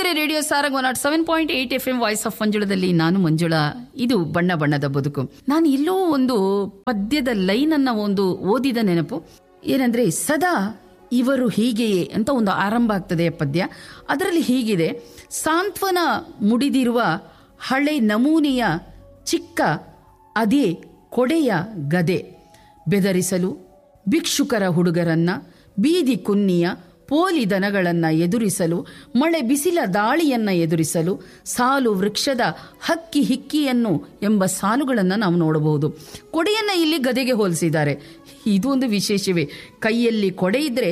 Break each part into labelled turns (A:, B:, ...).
A: ಕೇಳ್ತಿದ್ರೆ radio Sarang one not seven point eight F M voice of ಮಂಜುಳದಲ್ಲಿ ನಾನು ಮಂಜುಳಾ ಇದು ಬಣ್ಣ ಬಣ್ಣದ ಬದುಕು ನಾನು ಎಲ್ಲೋ ಒಂದು ಪದ್ಯದ ಲೈನ್ ಅನ್ನ ಒಂದು ಓದಿದ ನೆನಪು ಏನಂದ್ರೆ ಸದಾ ಇವರು ಹೀಗೆಯೇ ಅಂತ ಒಂದು ಆರಂಭ ಆಗ್ತದೆ ಆ ಪದ್ಯ ಅದರಲ್ಲಿ ಹೀಗಿದೆ ಸಾಂತ್ವನ ಮುಡಿದಿರುವ ಹಳೆ ನಮೂನೆಯ ಚಿಕ್ಕ ಅದೇ ಕೊಡೆಯ ಗದೆ ಬೆದರಿಸಲು ಭಿಕ್ಷುಕರ ಹುಡುಗರನ್ನ ಬೀದಿ ಕುನ್ನಿಯ ಪೋಲಿ ದನಗಳನ್ನ ಎದುರಿಸಲು ಮಳೆ ಬಿಸಿಲ ದಾಳಿಯನ್ನ ಎದುರಿಸಲು ಸಾಲು ವೃಕ್ಷದ ಹಕ್ಕಿ ಹಿಕ್ಕಿಯನ್ನು ಎಂಬ ಸಾಲುಗಳನ್ನು ನಾವು ನೋಡಬಹುದು ಕೊಡೆಯನ್ನ ಇಲ್ಲಿ ಗದೆಗೆ ಹೋಲಿಸಿದ್ದಾರೆ ಇದು ಒಂದು ವಿಶೇಷವೇ ಕೈಯಲ್ಲಿ ಕೊಡೆ ಇದ್ರೆ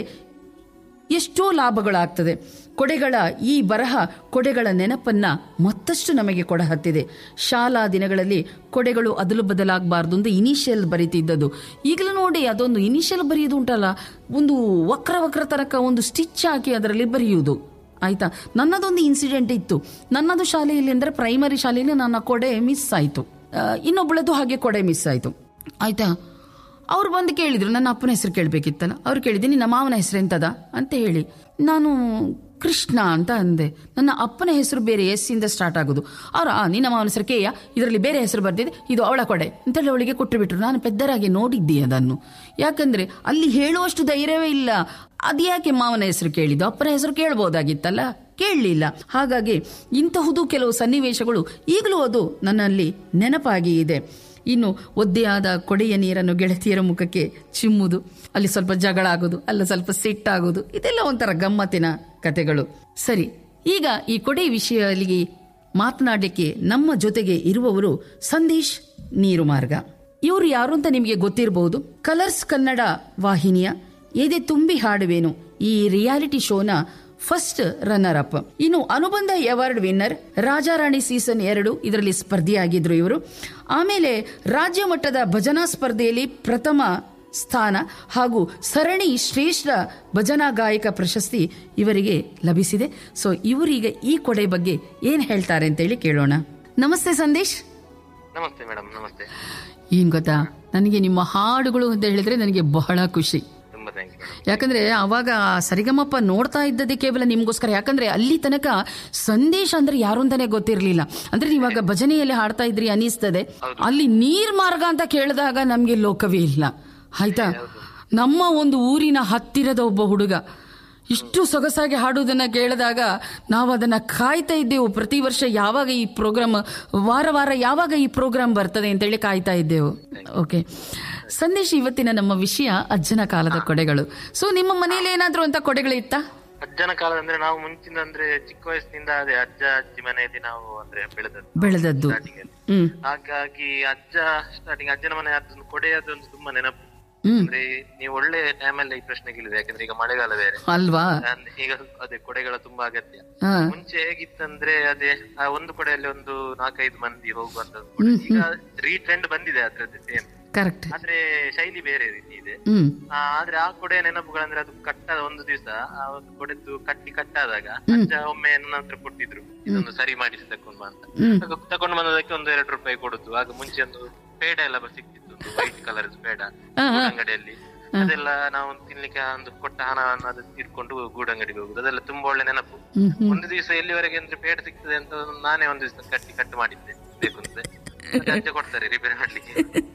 A: ಎಷ್ಟೋ ಲಾಭಗಳಾಗ್ತದೆ ಕೊಡೆಗಳ ಈ ಬರಹ ಕೊಡೆಗಳ ನೆನಪನ್ನ ಮತ್ತಷ್ಟು ನಮಗೆ ಕೊಡ ಹತ್ತಿದೆ ಶಾಲಾ ದಿನಗಳಲ್ಲಿ ಕೊಡೆಗಳು ಅದಲು ಬದಲಾಗಬಾರ್ದು ಅಂತ ಇನಿಷಿಯಲ್ ಬರೀತಿದ್ದದ್ದು ಈಗಲೂ ನೋಡಿ ಅದೊಂದು ಇನಿಷಿಯಲ್ ಬರೆಯೋದು ಉಂಟಲ್ಲ ಒಂದು ವಕ್ರ ವಕ್ರ ತನಕ ಒಂದು ಸ್ಟಿಚ್ ಹಾಕಿ ಅದರಲ್ಲಿ ಬರೆಯುವುದು ಆಯ್ತಾ ನನ್ನದೊಂದು ಇನ್ಸಿಡೆಂಟ್ ಇತ್ತು ನನ್ನದು ಶಾಲೆಯಲ್ಲಿ ಅಂದರೆ ಪ್ರೈಮರಿ ಶಾಲೆಯಲ್ಲಿ ನನ್ನ ಕೊಡೆ ಮಿಸ್ ಆಯಿತು ಇನ್ನೊಬ್ಬಳದು ಹಾಗೆ ಕೊಡೆ ಮಿಸ್ ಆಯಿತು ಆಯ್ತಾ ಅವ್ರು ಬಂದು ಕೇಳಿದ್ರು ನನ್ನ ಅಪ್ಪನ ಹೆಸರು ಕೇಳಬೇಕಿತ್ತಲ್ಲ ಅವ್ರು ಕೇಳಿದ್ದೀನಿ ನಮ್ಮ ಮಾವನ ಹೆಸರು ಎಂತದ ಅಂತ ಹೇಳಿ ನಾನು ಕೃಷ್ಣ ಅಂತ ಅಂದೆ ನನ್ನ ಅಪ್ಪನ ಹೆಸರು ಬೇರೆ ಎಸ್ ಇಂದ ಸ್ಟಾರ್ಟ್ ಆಗೋದು ಅವ್ರು ಆ ನಿನ್ನ ಮಾವನ ಹೆಸರು ಕೇಯ ಇದರಲ್ಲಿ ಬೇರೆ ಹೆಸರು ಬರ್ತಿದೆ ಇದು ಅವಳ ಕೊಡೆ ಅಂತೇಳಿ ಅವಳಿಗೆ ಕೊಟ್ಟು ಬಿಟ್ರು ನಾನು ಪೆದ್ದರಾಗಿ ನೋಡಿದ್ದೆ ಅದನ್ನು ಯಾಕಂದ್ರೆ ಅಲ್ಲಿ ಹೇಳುವಷ್ಟು ಧೈರ್ಯವೇ ಇಲ್ಲ ಅದ್ಯಾಕೆ ಮಾವನ ಹೆಸರು ಕೇಳಿದ್ದು ಅಪ್ಪನ ಹೆಸರು ಕೇಳ್ಬೋದಾಗಿತ್ತಲ್ಲ ಕೇಳಲಿಲ್ಲ ಹಾಗಾಗಿ ಇಂತಹುದು ಕೆಲವು ಸನ್ನಿವೇಶಗಳು ಈಗಲೂ ಅದು ನನ್ನಲ್ಲಿ ನೆನಪಾಗಿ ಇದೆ ಇನ್ನು ಒದ್ದೆಯಾದ ಕೊಡೆಯ ನೀರನ್ನು ಗೆಳತಿಯರ ಮುಖಕ್ಕೆ ಚಿಮ್ಮುವುದು ಅಲ್ಲಿ ಸ್ವಲ್ಪ ಜಗಳ ಆಗೋದು ಅಲ್ಲ ಸ್ವಲ್ಪ ಸಿಟ್ಟಾಗೋದು ಇದೆಲ್ಲ ಒಂಥರ ಗಮ್ಮತ್ತಿನ ಕತೆಗಳು ಸರಿ ಈಗ ಈ ಕೊಡೆ ವಿಷಯದಲ್ಲಿ ಮಾತನಾಡಲಿಕ್ಕೆ ನಮ್ಮ ಜೊತೆಗೆ ಇರುವವರು ಸಂದೇಶ್ ನೀರು ಮಾರ್ಗ ಇವರು ಯಾರು ಅಂತ ನಿಮಗೆ ಗೊತ್ತಿರಬಹುದು ಕಲರ್ಸ್ ಕನ್ನಡ ವಾಹಿನಿಯ ಎದೆ ತುಂಬಿ ಹಾಡುವೇನು ಈ ರಿಯಾಲಿಟಿ ಶೋನ ಫಸ್ಟ್ ರನ್ನರ್ ಅಪ್ ಇನ್ನು ಅನುಬಂಧ ಅವಾರ್ಡ್ ವಿನ್ನರ್ ರಾಜಾರಾಣಿ ಸೀಸನ್ ಎರಡು ಇದರಲ್ಲಿ ಸ್ಪರ್ಧಿಯಾಗಿದ್ರು ಇವರು ಆಮೇಲೆ ರಾಜ್ಯ ಮಟ್ಟದ ಭಜನಾ ಸ್ಪರ್ಧೆಯಲ್ಲಿ ಪ್ರಥಮ ಸ್ಥಾನ ಹಾಗೂ ಸರಣಿ ಶ್ರೇಷ್ಠ ಭಜನಾ ಗಾಯಕ ಪ್ರಶಸ್ತಿ ಇವರಿಗೆ ಲಭಿಸಿದೆ ಸೊ ಇವರೀಗ ಈ ಕೊಡೆ ಬಗ್ಗೆ ಏನ್ ಹೇಳ್ತಾರೆ ಅಂತೇಳಿ ಕೇಳೋಣ ನಮಸ್ತೆ ಸಂದೇಶ್
B: ನಮಸ್ತೆ ಮೇಡಮ್ ನಮಸ್ತೆ
A: ಏನ್ ಗೊತ್ತಾ ನನಗೆ ನಿಮ್ಮ ಹಾಡುಗಳು ಅಂತ ಹೇಳಿದ್ರೆ ನನಗೆ ಬಹಳ ಖುಷಿ
B: ತುಂಬಾ ಥ್ಯಾಂಕ್ ಯು ಮೇಡಮ್
A: ಯಾಕಂದ್ರೆ ಅವಾಗ ಸರಿಗಮಪ್ಪ ನೋಡ್ತಾ ಇದ್ದದ್ದೇ ಕೇವಲ ನಿಮ್ಗೋಸ್ಕರ ಯಾಕಂದ್ರೆ ಅಲ್ಲಿ ತನಕ ಸಂದೇಶ ಅಂದ್ರೆ ಯಾರು ಅಂತಾನೆ ಗೊತ್ತಿರ್ಲಿಲ್ಲ ಅಂದ್ರೆ ನೀವಾಗ ಭಜನೆಯಲ್ಲಿ ಹಾಡ್ತಾ ಇದ್ರಿ ಅನಿಸ್ತದೆ ಅಲ್ಲಿ ನೀರ್ ಮಾರ್ಗ ಅಂತ ಕೇಳಿದಾಗ ನಮ್ಗೆ ಲೋಕವೇ ಇಲ್ಲ ಆಯ್ತಾ ನಮ್ಮ ಒಂದು ಊರಿನ ಹತ್ತಿರದ ಒಬ್ಬ ಹುಡುಗ ಇಷ್ಟು ಸೊಗಸಾಗಿ ಹಾಡುವುದನ್ನ ಕೇಳಿದಾಗ ನಾವು ಅದನ್ನ ಕಾಯ್ತಾ ಇದ್ದೆವು ಪ್ರತಿ ವರ್ಷ ಯಾವಾಗ ಈ ಪ್ರೋಗ್ರಾಮ್ ವಾರ ವಾರ ಯಾವಾಗ ಈ ಪ್ರೋಗ್ರಾಮ್ ಬರ್ತದೆ ಅಂತೇಳಿ ಕಾಯ್ತಾ ಇದ್ದೆವು ಓಕೆ ಸಂದೇಶ್ ಇವತ್ತಿನ ನಮ್ಮ ವಿಷಯ ಅಜ್ಜನ ಕಾಲದ ಕೊಡೆಗಳು ಸೊ ನಿಮ್ಮ ಮನೆಯಲ್ಲಿ ಏನಾದ್ರೂ ಅಂತ ಕೊಡೆಗಳು ಇತ್ತಾ
B: ಅಜ್ಜನ ಕಾಲ ಅಂದ್ರೆ ನಾವು ಮುಂಚಿನ ಅಂದ್ರೆ ಚಿಕ್ಕ ವಯಸ್ಸಿನಿಂದ ಅದೇ ಅಜ್ಜ ಅಜ್ಜಿ ಮನೆಯಲ್ಲಿ ನಾವು ಅಂದ್ರೆ ಬೆಳೆದದ್ದು
A: ಬೆಳೆದದ್ದು
B: ಸ್ಟಾರ್ಟಿಂಗ್ ಅಲ್ಲಿ
A: ಹ್ಮ್
B: ಹಾಗಾಗಿ ಅಜ್ಜ ಸ್ಟಾರ್ಟಿಂಗ್ ಅಜ್ಜನ ಮನೆ ಅದೊಂದು ಕೊಡೆ ಅದೊಂದು ತುಂಬಾ ನೆನಪು
A: ಹ್ಮ್
B: ಅಂದ್ರೆ ನೀವು ಒಳ್ಳೆ ಟೈಮಲ್ಲಿ ಈ ಪ್ರಶ್ನೆ ಕೇಳಿದೆ ಯಾಕಂದ್ರೆ ಈಗ ಮಳೆಗಾಲ ಬೇರೆ
A: ಅಲ್ವಾ
B: ಅಂದ್ರೆ ಈಗ ಅದೇ ಕೊಡೆಗಳ ತುಂಬಾ ಅಗತ್ಯ
A: ಹಾ
B: ಮುಂಚೆ ಹೇಗಿತ್ತಂದ್ರೆ ಅದೇ ಆ ಒಂದು ಕೊಡೆಯಲ್ಲಿ ಒಂದು ನಾಲ್ಕೈದು ಮಂದಿ ಹೋಗುವಂತ ಕೊಡೆ. ಈಗ ರೀಟ್ರೆಂಡ್ ಬಂದಿದೆ ಅದ್ರದ್ದು ಸೇಮ್
A: ಕರೆಕ್ಟ್
B: ಆದ್ರೆ ಶೈಲಿ ಬೇರೆ ರೀತಿ ಇದೆ
A: ಹ್ಮ್
B: ಆ, ಆದ್ರೆ ಆ ಕೊಡೆಯ ನೆನಪುಗಳಂದ್ರೆ ಅದು ಕಟ್ಟಾದ ಒಂದು ದಿವಸ ಆ ಒಂದು ಕೊಡೆದ್ದು ಕಟ್ಟಿ ಕಟ್ಟಾದಾಗ ಅಜ್ಜ ಒಮ್ಮೆ ನನ್ನ ಹತ್ರ ಕೊಟ್ಟಿದ್ರು ಇದೊಂದು ಸರಿ ಮಾಡಿಸಿ ತಕೊಂಡ್ ಬಾ ಅಂತ
A: ಹ್ಮ್
B: ಆಗ ತಕೊಂಡು ಬಂದದಕ್ಕೆ ಒಂದು ಎರಡು ರೂಪಾಯಿ ಕೊಡುದು ಆಗ ಮುಂಚೆ ಒಂದು ಪೇಡ ಎಲ್ಲ ಸಿಕ್ತಿತ್ತು ಒಂದು ವೈಟ್ ಕಲರ್ ಪೇಡ ಗೂಡಂಗಡಿಯಲ್ಲಿ ಅದೆಲ್ಲ ನಾವು ತಿನ್ಲಿಕ್ಕೆ ಒಂದು ಕೊಟ್ಟ ಹಣವನ್ನು ಅದು ಇಟ್ಕೊಂಡು ಗೂಡಂಗಡಿಗೆ ಹೋಗುದು ಅದೆಲ್ಲ ತುಂಬಾ ಒಳ್ಳೆ ನೆನಪು
A: ಹ್ಮ್ ಹ್ಮ್
B: ಒಂದು ದಿವಸ ಎಲ್ಲಿವರೆಗೆ ಅಂದ್ರೆ ಪೇಡ ಸಿಗ್ತದೆ ಅಂತ ಒಂದು ನಾನೇ ಒಂದು ದಿವಸ ಕಟ್ಟಿ ಕಟ್ಟು ಮಾಡಿದ್ದೆ ಬೇಕು ಅಂತ ಮತ್ತೆ ಅಜ್ಜ ಕೊಡ್ತಾರೆ ರಿಪೇರಿ ಮಾಡ್ಲಿಕ್ಕೆ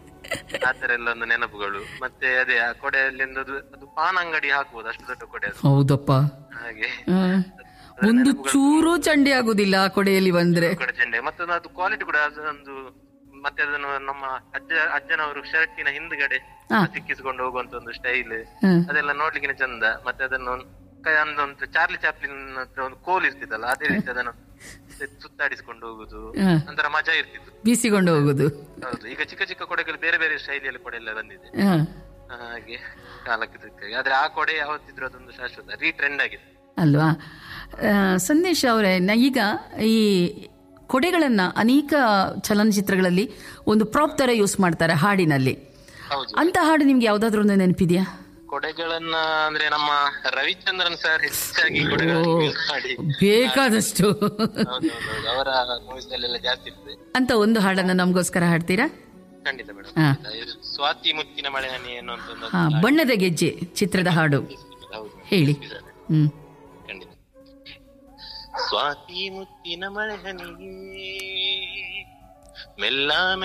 B: ಆತರ ಎಲ್ಲ ಒಂದು ನೆನಪುಗಳು ಮತ್ತೆ ಅದೇ ಆ ಕೊಡೆಯಲ್ಲಿ ಒಂದು ಅದು ಅದು ಪಾನ್ ಅಂಗಡಿ ಹಾಕ್ಬೋದು ಅಷ್ಟು ದೊಡ್ಡ ಕೊಡೆ ಅದು
A: ಹೌದಪ್ಪ
B: ಹಾಗೆ
A: ಆ, ಒಂದು ಚೂರು ಚಂಡಿ ಆಗುದಿಲ್ಲ ಆ ಕೊಡೆಯಲ್ಲಿ ಬಂದ್ರೆ
B: ಕೊಡೆ ಚೆಂಡೆ ಮತ್ತೆ ಅದು ಕ್ವಾಲಿಟಿ ಕೂಡ ಅದೊಂದು ಮತ್ತೆ ಅದನ್ನು ನಮ್ಮ ಅಜ್ಜ ಅಜ್ಜನವರು ಶರ್ಟಿನ ಹಿಂದ್ಗಡೆ
A: ಹಾ.
B: ಸಿಕ್ಕಿಸ್ಕೊಂಡು ಹೋಗುವಂತ ಒಂದು ಸ್ಟೈಲ್
A: ಹ್ಮ್.
B: ಅದೆಲ್ಲ ನೋಡ್ಲಿಕ್ಕೆ ಚಂದ ಮತ್ತೆ ಅದನ್ನು ಕೈ ಒಂದು ಚಾರ್ಲಿ ಚಾಪ್ಲಿನ್ ಹತ್ರ ಒಂದು ಕೋಲ್ ಇರ್ತಿತ್ತಲ್ಲ ಅದೇ ರೀತಿ ಅದನ್ನು ಸುತ್ತಾಡಿಸ್ಕೊಂಡು ಹೋಗುದು
A: ಹಾ.
B: ಒಂಥರ ಮಜಾ ಇರ್ತಿತ್ತು
A: ಬೀಸಿಕೊಂಡು ಹೋಗುದು
B: ಹೌದು ಈಗ ಚಿಕ್ಕ ಚಿಕ್ಕ ಕೊಡೆಗಳು ಬೇರೆ ಬೇರೆ ಶೈಲಿಯಲ್ಲಿ ಕೊಡೆ ಎಲ್ಲ ಬಂದಿದೆ
A: ಆ,
B: ಹಾಗೆ ಕಾಲಕ್ಕೆ ತಕ್ಕ ಆದ್ರೆ ಆ ಕೊಡೆ ಯಾವತ್ತಿದ್ರು ಅದೊಂದು ಶಾಶ್ವತ ರೀಟ್ರೆಂಡ್ ಆಗಿದೆ
A: ಅಲ್ವಾ ಆ, ಸಂದೇಶ್ ಅವರೇ ನ- ಈಗ ಈ ಕೊಡೆಗಳನ್ನ ಅನೇಕ ಚಲನಚಿತ್ರಗಳಲ್ಲಿ ಒಂದು ಪ್ರಾಪ್ ತರ ಯೂಸ್ ಮಾಡ್ತಾರೆ ಹಾಡಿನಲ್ಲಿ
B: ಹೌದು
A: ಅಂತ ಹಾಡು ನಿಮ್ಗೆ ಯಾವ್ದಾದ್ರು ಒಂದು ನೆನಪಿದೆಯಾ
B: ಕೊಡೆಗಳನ್ನ ಅಂದ್ರೆ ನಮ್ಮ ರವಿಚಂದ್ರನ್ ಸರ್ ಹೆಚ್ಚಾಗಿ ಕೊಡೆಗಳನ್ನು use ಮಾಡಿ
A: ಬೇಕಾದಷ್ಟು
B: ಹೌದೌದು ಅವರ ಮೂವೀಸ್ ಅಲ್ಲೆಲ್ಲ ಜಾಸ್ತಿ ಇರ್ತದೆ
A: ಅಂತ ಒಂದು ಹಾಡನ್ನ ನಮಗೋಸ್ಕರ ಹಾಡ್ತೀರಾ
B: ಖಂಡಿತ ಮೇಡಮ್
A: ಹಾ.
B: ಸ್ವಾತಿ ಮುತ್ತಿನ ಮಳೆ ಹನಿ ಅನ್ನುವಂತ ಒಂದು
A: ಹಾ ಬಣ್ಣದ ಗೆಜ್ಜೆ ಚಿತ್ರದ ಹಾಡು
B: ಹೌದು
A: ಹೇಳಿ ಹ್ಮ್
B: ಖಂಡಿತ ಸ್ವಾತಿ ಮುತ್ತಿನ ಮಳೆ ಹನಿಯೇ ಮೆಲ್ಲ